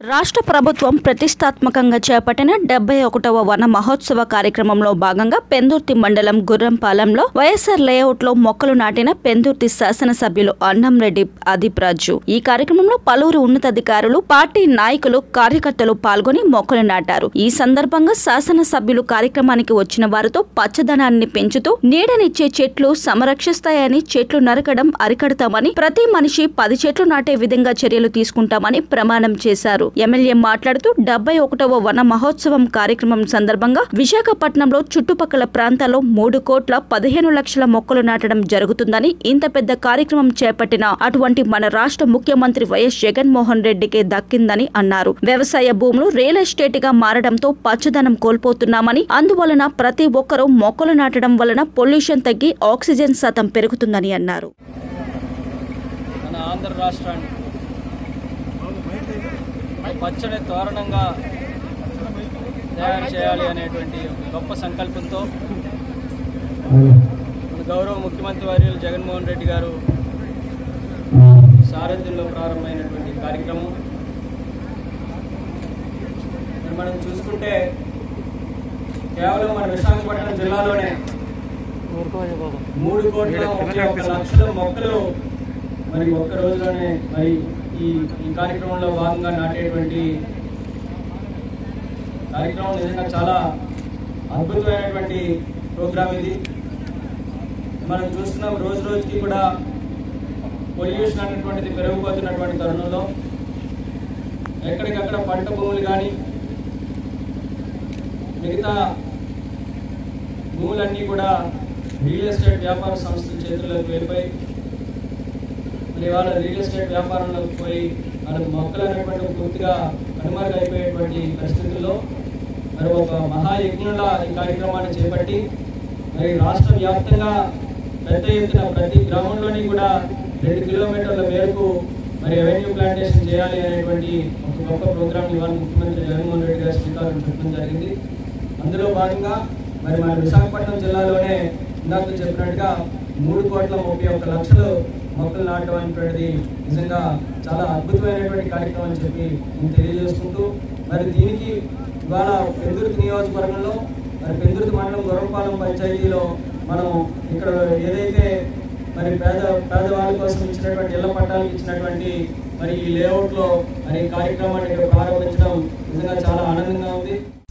రాష్ట్ర ప్రభుత్వం ప్రతిష్టాత్మకంగా చేపట్టిన డెబ్బై ఒకటవ వన మహోత్సవ కార్యక్రమంలో భాగంగా పెందుర్తి మండలం గుర్రంపాలెంలో వైఎస్ఆర్ లేఅవుట్ లో మొక్కలు నాటిన పెందుర్తి శాసనసభ్యులు అన్నంరెడ్డి అదీప్ రాజు ఈ కార్యక్రమంలో పలువురు ఉన్నతాధికారులు పార్టీ నాయకులు కార్యకర్తలు పాల్గొని మొక్కలు నాటారు ఈ సందర్భంగా శాసనసభ్యులు కార్యక్రమానికి వచ్చిన వారితో పచ్చదనాన్ని పెంచుతూ నీడనిచ్చే చెట్లు సంరక్షిస్తాయని చెట్లు నరకడం అరికడతామని ప్రతి మనిషి పది చెట్లు నాటే విధంగా చర్యలు తీసుకుంటామని ప్రమాణం చేశారు ఎమ్మెల్యే మాట్లాడుతూ డెబ్బై ఒకటవ వన మహోత్సవం కార్యక్రమం సందర్భంగా విశాఖపట్నంలో చుట్టుపక్కల ప్రాంతాల్లో మూడు కోట్ల పదిహేను లక్షల మొక్కలు నాటడం జరుగుతుందని ఇంత పెద్ద కార్యక్రమం చేపట్టిన అటువంటి మన రాష్ట్ర ముఖ్యమంత్రి వైఎస్ జగన్మోహన్ రెడ్డికే దక్కిందని అన్నారు వ్యవసాయ భూములు రియల్ ఎస్టేట్ గా మారడంతో పచ్చదనం కోల్పోతున్నామని అందువలన ప్రతి ఒక్కరూ మొక్కలు నాటడం వలన పొల్యూషన్ తగ్గి ఆక్సిజన్ శాతం పెరుగుతుందని అన్నారు మన ఆంధ్ర రాష్ట్రాన్ని ఒక పచ్చని తోరణంగా తయారు చేయాలి అనేటువంటి ఒక గొప్ప సంకల్పంతో మన గౌరవ ముఖ్యమంత్రి వర్యులు జగన్మోహన్ రెడ్డి గారు సారథ్యంలో ప్రారంభమైనటువంటి కార్యక్రమం మరి మనం చూసుకుంటే కేవలం మన విశాఖపట్నం జిల్లాలోనే మూడు కోట్ల ముప్పై ఒక్క లక్షల మొక్కలు మరి ఒక్క రోజులోనే మరి ఈ ఈ కార్యక్రమంలో భాగంగా నాటేటువంటి కార్యక్రమం నిజంగా చాలా అద్భుతమైనటువంటి ప్రోగ్రామ్ ఇది మనం చూస్తున్నాం రోజు రోజుకి కూడా పొల్యూషన్ అనేటువంటిది పెరిగిపోతున్నటువంటి తరుణంలో ఎక్కడికక్కడ పంట భూములు కానీ మిగతా భూములన్నీ కూడా రియల్ ఎస్టేట్ వ్యాపార సంస్థల చేతుల్లోకి వెళ్ళిపోయి మరి వాళ్ళ రియల్ ఎస్టేట్ వ్యాపారంలోకి పోయి వాళ్ళ మొక్కలు అనేటువంటి పూర్తిగా కనుమరుగైపోయేటువంటి పరిస్థితుల్లో మరి ఒక మహాయజ్ఞంలా ఈ కార్యక్రమాన్ని చేపట్టి మరి రాష్ట్ర వ్యాప్తంగా పెద్ద ఎత్తున ప్రతి గ్రామంలోని కూడా రెండు కిలోమీటర్ల మేరకు మరి రెవెన్యూ ప్లాంటేషన్ చేయాలి అనేటువంటి ఒక గొప్ప ప్రోగ్రామ్ ఇవాళ ముఖ్యమంత్రి జగన్మోహన్ రెడ్డి గారు శ్రీకారం చుట్టడం జరిగింది అందులో భాగంగా మరి మన విశాఖపట్నం జిల్లాలోనే ఇందాక చెప్పినట్టుగా మూడు కోట్ల ముప్పై ఒక్క లక్షలు మొక్కలు నాటడం అనేటువంటిది నిజంగా చాలా అద్భుతమైనటువంటి కార్యక్రమం అని చెప్పి నేను తెలియజేసుకుంటూ మరి దీనికి ఇవాళ పెందుర్తి నియోజకవర్గంలో మరి పెందుర్తి మండలం గుర్రంపాలెం పంచాయతీలో మనం ఇక్కడ ఏదైతే మరి పేద పేదవాళ్ళ కోసం ఇచ్చినటువంటి ఇళ్ల పట్టాలకు ఇచ్చినటువంటి మరి ఈ లేఅవుట్లో మరి ఈ కార్యక్రమాన్ని ఇక్కడ ప్రారంభించడం నిజంగా చాలా ఆనందంగా ఉంది